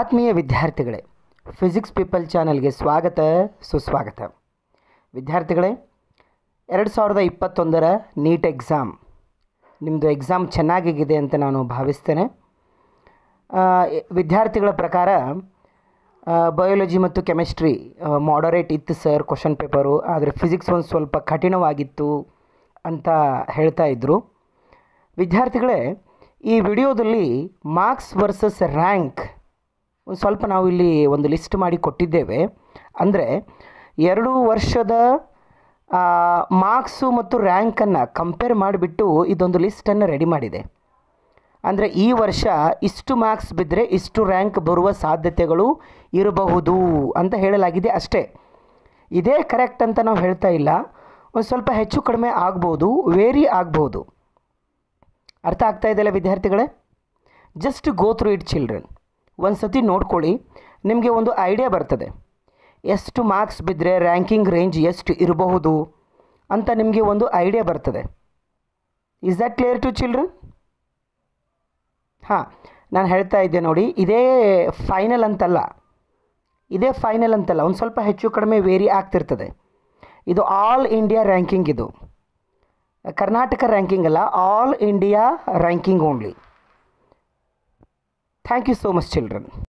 ಆತ್ಮೀಯ ವಿದ್ಯಾರ್ಥಿಗಳೇ physics people ಚಾನಲ್ಗೆ ಸ್ವಾಗತ ಸುಸ್ವಾಗತ ವಿದ್ಯಾರ್ಥಿಗಳೇ ಎರಡು ಸಾವಿರದ ಇಪ್ಪತ್ತೊಂದರ ನೀಟ್ ಎಕ್ಸಾಮ್ ನಿಮ್ಮದು ಎಕ್ಸಾಮ್ ಚೆನ್ನಾಗಿದೆ ಅಂತ ನಾನು ಭಾವಿಸ್ತೇನೆ ಆ, ವಿದ್ಯಾರ್ಥಿಗಳ ಪ್ರಕಾರ ಬಯೋಲಜಿ ಮತ್ತು ಕೆಮಿಸ್ಟ್ರಿ ಮಾಡರೇಟ್ ಇತ್ತು ಸರ್ ಕ್ವಶನ್ ಪೇಪರು ಆದರೆ ಫಿಸಿಕ್ಸ್ ಒಂದು ಸ್ವಲ್ಪ ಕಠಿಣವಾಗಿತ್ತು ಅಂತ ಹೇಳ್ತಾ ಇದ್ದರು ವಿದ್ಯಾರ್ಥಿಗಳೇ ಈ ವಿಡಿಯೋದಲ್ಲಿ ಮಾರ್ಕ್ಸ್ ವರ್ಸಸ್ ರ್ಯಾಂಕ್ ಒಂದು ಸ್ವಲ್ಪ ನಾವು ಇಲ್ಲಿ ಒಂದು ಲಿಸ್ಟ್ ಮಾಡಿ ಕೊಟ್ಟಿದ್ದೇವೆ ಅಂದರೆ ಎರಡು ವರ್ಷದ ಮಾರ್ಕ್ಸು ಮತ್ತು ರ್ಯಾಂಕನ್ನು ಕಂಪೇರ್ ಮಾಡಿಬಿಟ್ಟು ಇದೊಂದು ಲಿಸ್ಟನ್ನು ರೆಡಿ ಮಾಡಿದೆ ಅಂದರೆ ಈ ವರ್ಷ ಇಷ್ಟು ಮಾರ್ಕ್ಸ್ ಬಿದ್ದರೆ ಇಷ್ಟು ರ್ಯಾಂಕ್ ಬರುವ ಸಾಧ್ಯತೆಗಳು ಇರಬಹುದು ಅಂತ ಹೇಳಲಾಗಿದೆ ಅಷ್ಟೇ ಇದೇ ಕರೆಕ್ಟ್ ಅಂತ ನಾವು ಹೇಳ್ತಾ ಇಲ್ಲ ಒಂದು ಸ್ವಲ್ಪ ಹೆಚ್ಚು ಕಡಿಮೆ ಆಗ್ಬೋದು ವೇರಿ ಆಗ್ಬೋದು ಅರ್ಥ ಆಗ್ತಾ ಇದೆಯಲ್ಲ ವಿದ್ಯಾರ್ಥಿಗಳೇ just go through it children ಒಂದು ಸತಿ ನೋಡ್ಕೊಳ್ಳಿ ನಿಮಗೆ ಒಂದು ಐಡಿಯಾ ಬರ್ತದೆ ಎಷ್ಟು ಮಾರ್ಕ್ಸ್ ಬಿದ್ದರೆ ರ್ಯಾಂಕಿಂಗ್ ರೇಂಜ್ ಎಷ್ಟು ಇರಬಹುದು ಅಂತ ನಿಮಗೆ ಒಂದು ಐಡಿಯಾ ಬರ್ತದೆ is that clear to children ಹಾಂ ನಾನು ಹೇಳ್ತಾ ಇದ್ದೆ ನೋಡಿ ಇದೇ ಫೈನಲ್ ಅಂತಲ್ಲ ಇದೇ ಫೈನಲ್ ಅಂತಲ್ಲ ಒಂದು ಸ್ವಲ್ಪ ಹೆಚ್ಚು ಕಡಿಮೆ ವೇರಿ ಆಗ್ತಿರ್ತದೆ ಇದು ಆಲ್ ಇಂಡಿಯಾ ರ್ಯಾಂಕಿಂಗ್ ಇದು ಕರ್ನಾಟಕ ರ್ಯಾಂಕಿಂಗ್ ಅಲ್ಲ all India ranking only thank you so much children